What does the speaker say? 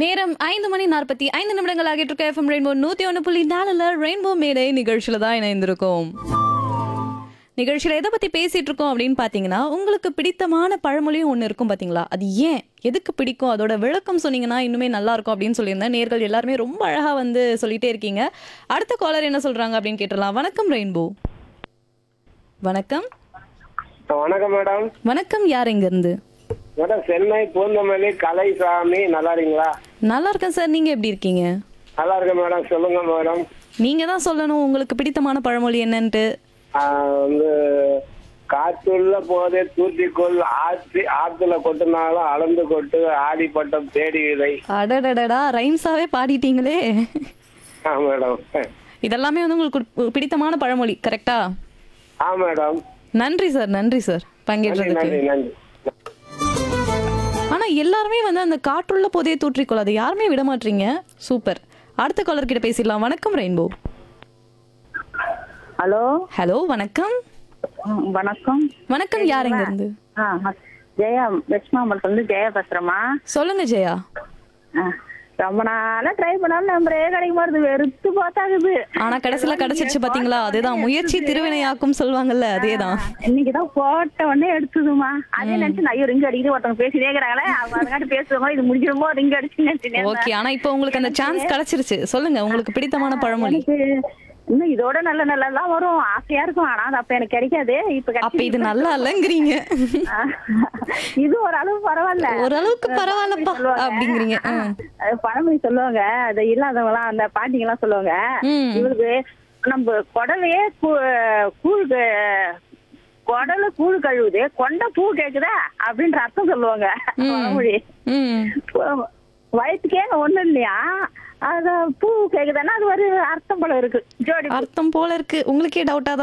நேரம் ஐந்து மணி நாற்பத்தி ஐந்து நிமிடங்கள் ஆகிட்டு இருக்க எஃப்எம் ரெயின்போ நூத்தி ஒன்று புள்ளி நாலுல ரெயின்போ மேடை நிகழ்ச்சியில தான் இணைந்திருக்கோம் நிகழ்ச்சியில எதை பத்தி பேசிட்டு இருக்கோம் அப்படின்னு பாத்தீங்கன்னா உங்களுக்கு பிடித்தமான பழமொழியும் ஒண்ணு இருக்கும் பாத்தீங்களா அது ஏன் எதுக்கு பிடிக்கும் அதோட விளக்கம் சொன்னீங்கன்னா இன்னுமே நல்லா இருக்கும் அப்படின்னு சொல்லியிருந்தேன் நேர்கள் எல்லாருமே ரொம்ப அழகா வந்து சொல்லிட்டே இருக்கீங்க அடுத்த காலர் என்ன சொல்றாங்க அப்படின்னு கேட்டுடலாம் வணக்கம் ரெயின்போ வணக்கம் வணக்கம் மேடம் வணக்கம் யார் எங்க இருந்து மேடம் சென்னை பூந்தமல்லி கலைசாமி நல்லா இருக்கீங்களா நல்லா இருக்கேன் சார் நீங்க எப்படி இருக்கீங்க நல்லா இருக்கேன் மேடம் சொல்லுங்க மேடம் நீங்க தான் சொல்லணும் உங்களுக்கு பிடித்தமான பழமொழி என்னன்ட்டு ஆஹ் வந்து காற்றுள்ள போதே தூத்திக்கொள் ஆற்றி ஆத்துல கொட்டினாலும் அளந்து கொட்டு ஆடி பட்டம் தேடி விதை அடடடடா ரைம்ஸாவே பாடிட்டீங்களே ஆ மேடம் இதெல்லாமே வந்து உங்களுக்கு பி- பிடித்தமான பழமொழி கரெக்டா ஆ மேடம் நன்றி சார் நன்றி சார் நன்றி பங்கேற்றதுக்கு நன்றி நன்றி ஆனா எல்லாருமே வந்து அந்த காற்றுள்ள போதே தூற்றிக்கொள் அதை யாருமே விட மாட்டீங்க சூப்பர் அடுத்த காலர் கிட்ட பேசிடலாம் வணக்கம் ரெயின்போ ஹலோ ஹலோ வணக்கம் ம், வணக்கம் வணக்கம் யார் எங்க இருந்து ஆ ஆ, ஜெயா வெஸ்ட் மாம்பலத்துல இருந்து ஜெயா பேசுறேம்மா சொல்லுங்க ஜெயா ஆ, ரொம்ப நாளா ட்ரை பண்ணாலும் நம்பரே கிடைக்க மாட்டுது வெறுத்து பார்த்தாகுது ஆனா கடைசியில கிடைச்சிருச்சு பாத்தீங்களா அதேதான் முயற்சி திருவினையாக்கும் சொல்லுவாங்கல்ல அதேதான் இன்னைக்குதான் போட்ட உடனே எடுத்ததுமா அதே நினைச்சு நான் ஐயோ ரிங்கு அடிக்குது ஒருத்தவங்க பேசிட்டே இருக்கிறாங்களே அவங்க அதுக்காட்டி பேசுவாங்க இது முடிஞ்சிருமோ ரிங்கு அடிச்சு நினைச்சு ஓகே ஆனா இப்போ உங்களுக்கு அந்த சான்ஸ் கிடைச்சிருச்சு சொல்லுங்க உங்களுக்கு பிடித்தமான பழமொழி எனக்கு இன்னும் இதோட நல்ல நல்லதெல்லாம் வரும் ஆசையா இருக்கும் ஆனா அது அப்ப எனக்கு கிடைக்காது இப்ப அப்ப கிடைச்சிருக்கு. இது நல்லா இல்லைங்கிறீங்க ஆ, இது ஓரளவு பரவாயில்ல ஓரளவுக்கு பரவாயில்லப்பா சொல்லுவாங்க. அப்படிங்கிறீங்க ஆ. அது பழமொழி சொல்லுவாங்க அது இல்லாதவங்க எல்லாம் அந்த பாட்டிங்க எல்லாம் சொல்லுவாங்க ம். இவருக்கு நம்ம குடலையே கூ- கூழ் க- குடல கூழ் கழுவுது கொண்ட பூ கேக்குதா அப்படின்ற அர்த்தம் சொல்லுவாங்க பழமொழி ம் பு- வயிற்றுக்கே ஒண்ணு இல்லையா அது பூ கேக்குதுன்னா அது ஒரு அர்த்தம் போல இருக்கு ஜோடி அர்த்தம் போல இருக்கு உங்களுக்கே டவுட்டா